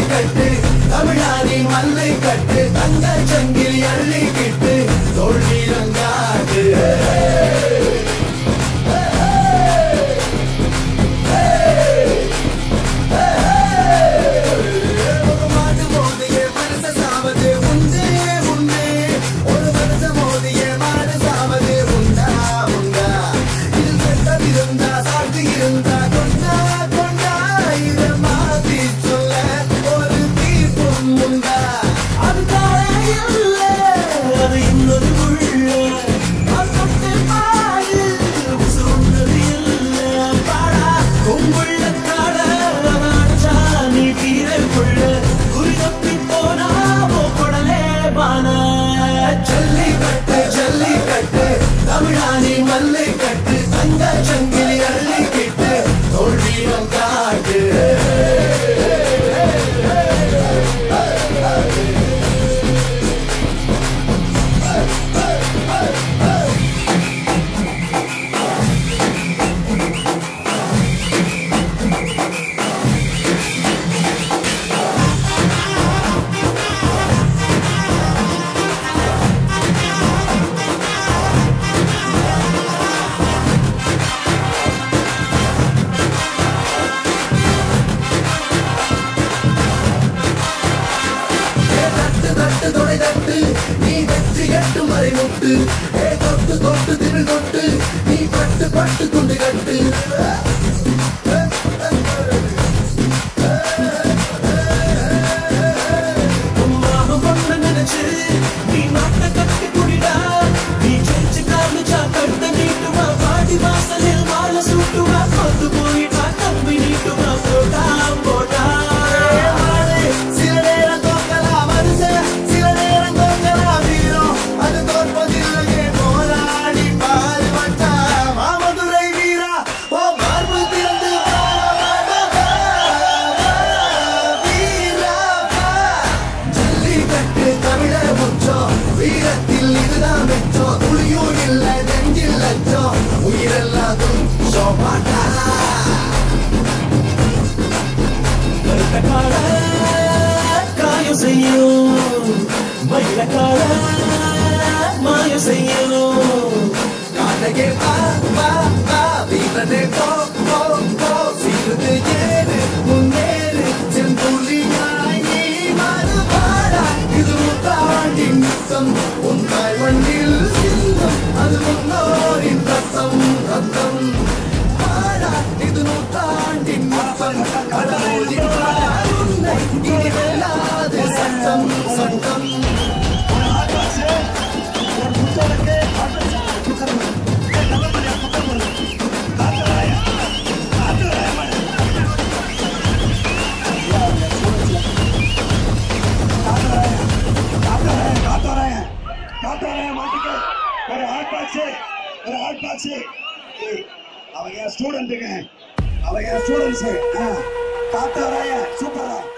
ஜல்லிக்கட்டு தமிழானி மல்லை கட்டு தங்க சங்கிலி அள்ளிக்கிட்டு தோல்விரங்காடு ஒரு மாட்டு மோதிய மனச சாவது உண்டே உண்டே ஒரு மனச மோதிய மாடு சாவது உண்டா உண்டா இது சட்டம் இருந்தா சாட்டு இருந்தா கொண்டா கொண்டா இத மாத்தி சொல்ல ஒரு தீர்ப்பும் உண்டா அது தானே இல்ல அது இன்னொரு உள்ள அது தொட்டு பாரு உசுருண்டது இல்ல பாடா உங்குள்ள காட அடிச்சா நீ தீர கொள்ள குறி தப்பி போனா போடலே பான ஜல்லிக்கட்டு ஜல்லிக்கட்டு தமிழானி மல்லை கட்டு தங்க சங்கிலி அள்ளிக்கிட்டு தோல்வியம் காட்டு ஏ தட்டு தட்டு தொடை தட்டு நீ வெற்றி எட்டும் வரை முட்டு ஏ தொட்டு தொட்டு திரு தொட்டு நீ பட்டு பட்டு துண்டு கட்டு உம்மாம பொண்ணு நினைச்சு நீ நாட்டை கட்டி குடிடா நீ ஜெயிச்சு காமிச்சா கட்ட நீட்டுவா பாடி வாசலில் மாலை சூட்டுவா கொத்து போயிட்டா கம்பி நீட்டுவா போட்டா போட்டா சில நேரம் தோக்கலாம் மனுஷ சில நேரம் தோக்கலாம் வீரம் அது தோற்பதில்லையே போராடி பாரு வட்டா மாமதுரை வீரா ஓ மார்பு திறந்து ஜல்லிக்கட்டு தமிழர் முச்சம் வீரத்தில் இதுதான் மிச்சம் துளியும் இல்ல நெஞ்சில் லட்சம் உயிரெல்லாம் துச்சம் பாட்டா கருத்த கால காயம் செய்யும் மயில கால மாயம் செய்யும் காலையே வா வா வா வீரனே போ போ போ சீருது ஏறு முன்னேறு செந்துளியாய் நீ மாறு பாடா இது முத்தாண்டி முத்தம் உன் தாய் மண்ணில் சிந்தம் அது முன்னோரின் ரத்தம் ரத்தம் பாடா இது நூற்றாண்டி முத்தம் கடவுளின் உன்னை இனி வெல்லாது சட்டம் சட்டம் காத்தாரேன் காத்தாரேன் மாட்டுக்கு ஒரு ஹாட் பாக்ஸ் ஒரு ஹாட் பாக்ஸ் அவங்க ஸ்டூடெண்ட்டுங்க அவங்க ஸ்டூடெண்ட்ஸ் காத்தாராய சூப்பரா